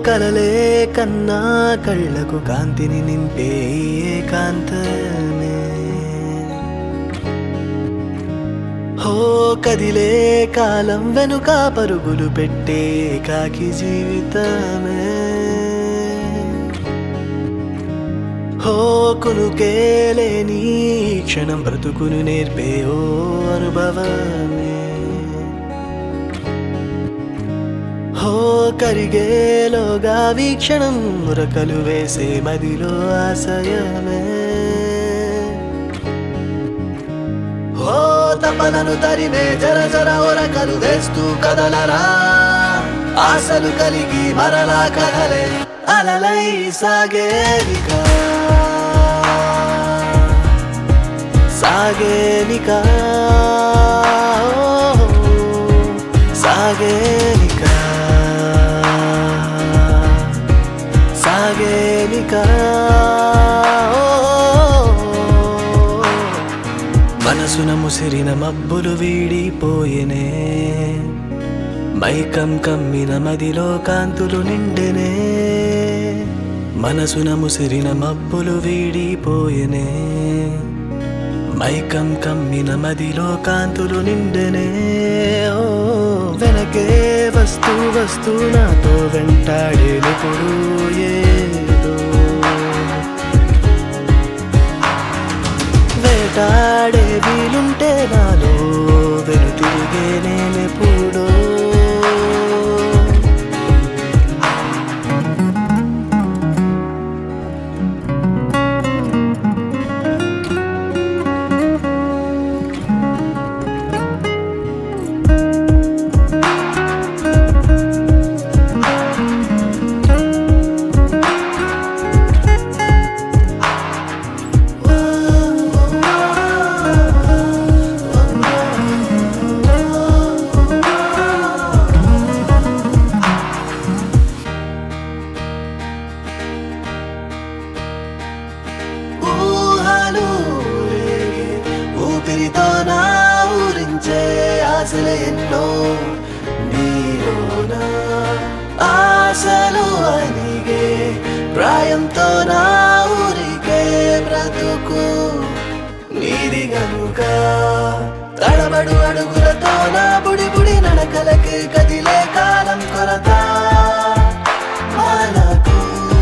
కలలే కన్నా కళ్ళకు కాంతిని నింపే ఈ ఏకాంతమే హో కదిలే కాలం వెనుక పరుగులు పెట్టే కాకి జీవితమే హో కునుకే లేని ఈ క్షణం బ్రతుకును నేర్పే ఓ అనుభవమే హో కరిగేలోగా వీక్షణం మురకలు వేసే మదిలో ఆశయమే హో తపనను తరిమే జర జర ఒరకలు వేస్తూ కదలరా ఆశలు కలిగి మరలా కదలే అలలై సాగేనిక సాగేనిక ఓ, సాగేనిక సాగేనిక ఓ, మనసున ముసిరిన మబ్బులు వీడిపోయెనే మైకం కమ్మిన మదిలో కాంతులు నిండెనే మనసున ముసిరిన మబ్బులు వీడిపోయెనే మైకం కమ్మిన మదిలో కాంతులు నిండెనే ఓ వెనకే వస్తూ వస్తూ నాతో వెంటాడేనప్పుడు ఏదో వేటాడే వీలుంటే నాలో వెనుతిరిగే నేనెప్పుడో ఊహలు రేగే ఊపిరితో నా ఊరించే ఆశలు ఎన్నో నీలోన ఆశలు అనిగే ప్రాయంతో నా ఊరికే బ్రతుకు నీది గనుక తడబడు అడుగులతో నా బుడి బుడి నడకలకి కదిలే కాలం కొరత మనకు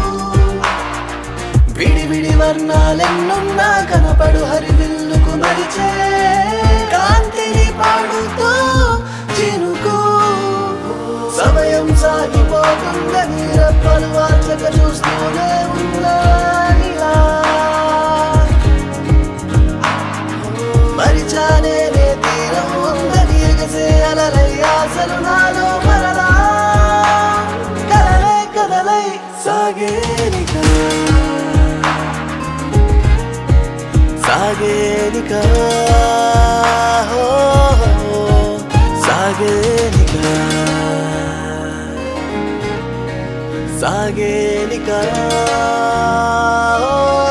విడి విడి వర్ణాలెన్నున్నా కనపడు హరివిల్లుకు మరిచే కాంతిని పాడుతూ చినుకు సమయం సాగిపోతుందని రెప్పలు వాచక చూస్తూనే ఉన్నా ఇలా. మరిచానే నే తీరం ఉందని ఎగసే అలలై ఆశలు నాలో మరలా కలలై కదలై సాగేనిక సాగేనిక హో, సాగేనిక సాగేనిక ఓ